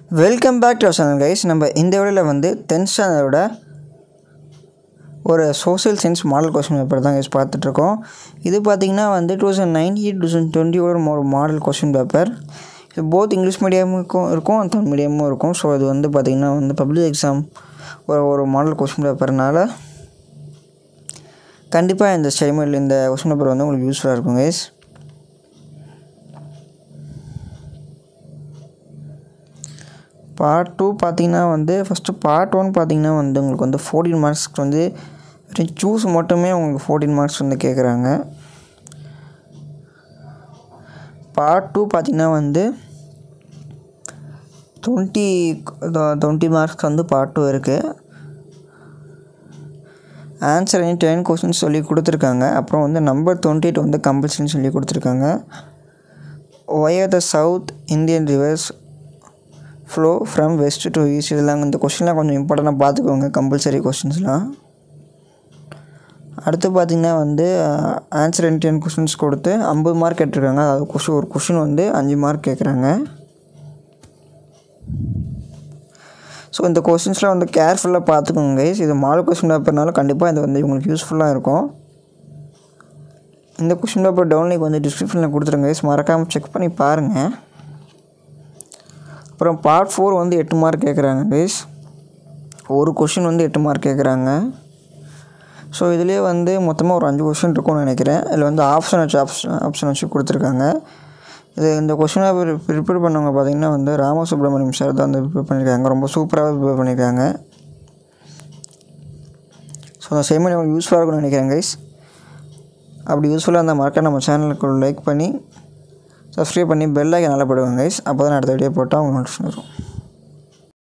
welcome back to channel guys நம்ம இந்த வீடியோவில் வந்து டென்த் ஸ்டாண்டர்டோட ஒரு social science model question paper தான் கைஸ் பார்த்துட்ருக்கோம் இது பார்த்திங்கன்னா வந்து two thousand nineteen two thousand டுவெண்ட்டியோட ஒரு மாடல் கொஸ்டின் பேப்பர் இது போத் இங்கிலீஷ் மீடியமுக்கும் இருக்கும் தமிழ் மீடியமும் இருக்கும் ஸோ இது வந்து பார்த்திங்கன்னா வந்து பப்ளிக் எக்ஸாம் ஒரு ஒரு மாடல் கொஸ்டின் பேப்பர்னால கண்டிப்பாக இந்த ஸ்டைமில் இந்த கொஸ்டின் பேப்பர் வந்து உங்களுக்கு யூஸ்ஃபுல்லாக இருக்கும் கைஸ் பார்ட் டூ பார்த்தீங்கன்னா வந்து ஃபஸ்ட்டு பார்ட் ஒன் பார்த்தீங்கன்னா வந்து உங்களுக்கு வந்து ஃபோர்டீன் மார்க்ஸ்க்கு வந்து வெறும் சூஸ் மட்டுமே உங்களுக்கு ஃபோர்டீன் மார்க்ஸ் வந்து கேட்குறாங்க பார்ட் டூ பார்த்தீங்கன்னா வந்து டுவெண்ட்டி டுவெண்ட்டி மார்க்ஸ் வந்து பார்ட் டூ இருக்குது ஆன்சர் எனி டென் கொஸ்டின்ஸ் சொல்லி கொடுத்துருக்காங்க அப்புறம் வந்து நம்பர் டுவெண்ட்டி எயிட் வந்து கம்பல்சரின்னு சொல்லி கொடுத்துருக்காங்க where the south Indian rivers flow from west to east இதெல்லாம் இந்த கொஷின்லாம் கொஞ்சம் இம்பார்ட்டண்ட்டாக பார்த்துக்கோங்க கம்பல்சரி கொஷின்ஸ்லாம் அடுத்து பார்த்திங்கன்னா வந்து ஆன்சர் என் டென் கொஷின்ஸ் கொடுத்து ஐம்பது மார்க் கேட்டிருக்காங்க அதாவது கொஷின் ஒரு கொஷின் வந்து அஞ்சு மார்க் கேட்குறாங்க ஸோ இந்த கொஷின்ஸ்லாம் வந்து கேர்ஃபுல்லாக பார்த்துக்கோங்க கைஸ் இது மாடல் கொஷின் பேப்பர்னால கண்டிப்பாக இது வந்து உங்களுக்கு யூஸ்ஃபுல்லாக இருக்கும் இந்த கொஷின் பேப்பர் டவுன்லிங்க் வந்து டிஸ்கிரிப்ஷனில் கொடுத்துருங்க கைஸ் மறக்காமல் செக் பண்ணி பாருங்கள் அப்புறம் பார்ட் ஃபோர் வந்து எட்டு மார்க் கேட்குறாங்க கைஸ் ஒரு கொஷின் வந்து எட்டு மார்க் கேட்குறாங்க ஸோ இதுலேயே வந்து மொத்தமாக ஒரு அஞ்சு கொஷின் இருக்கும்னு நினைக்கிறேன் இதில் வந்து ஆப்ஷன் வச்சு ஆப்ஷன் ஆப்ஷன் வச்சு கொடுத்துருக்காங்க இது இந்த கொஷினை ப்ரிப்பேர் பண்ணவங்க பார்த்திங்கன்னா வந்து ராமசுப்ரமணியம் சார் தான் வந்து ப்ரிப்பேர் பண்ணியிருக்காங்க ரொம்ப சூப்பராக ப்ரிப்பேர் பண்ணியிருக்காங்க ஸோ அந்த சேமெண்ட் உங்களுக்கு யூஸ்ஃபுல்லாக இருக்கும்னு நினைக்கிறேன் கைஸ் அப்படி யூஸ்ஃபுல்லாக இருந்தால் மறக்க நம்ம சேனலுக்கு லைக் பண்ணி சப்ஸ்கிரைப் பண்ணி பெல் ஐக்கன் நல்லா போடுவாங்க கைஸ் அப்போ தான் அடுத்த வீடியோ போட்டால் உங்களுக்கு நோட்டிஃபிகேஷன் வரும்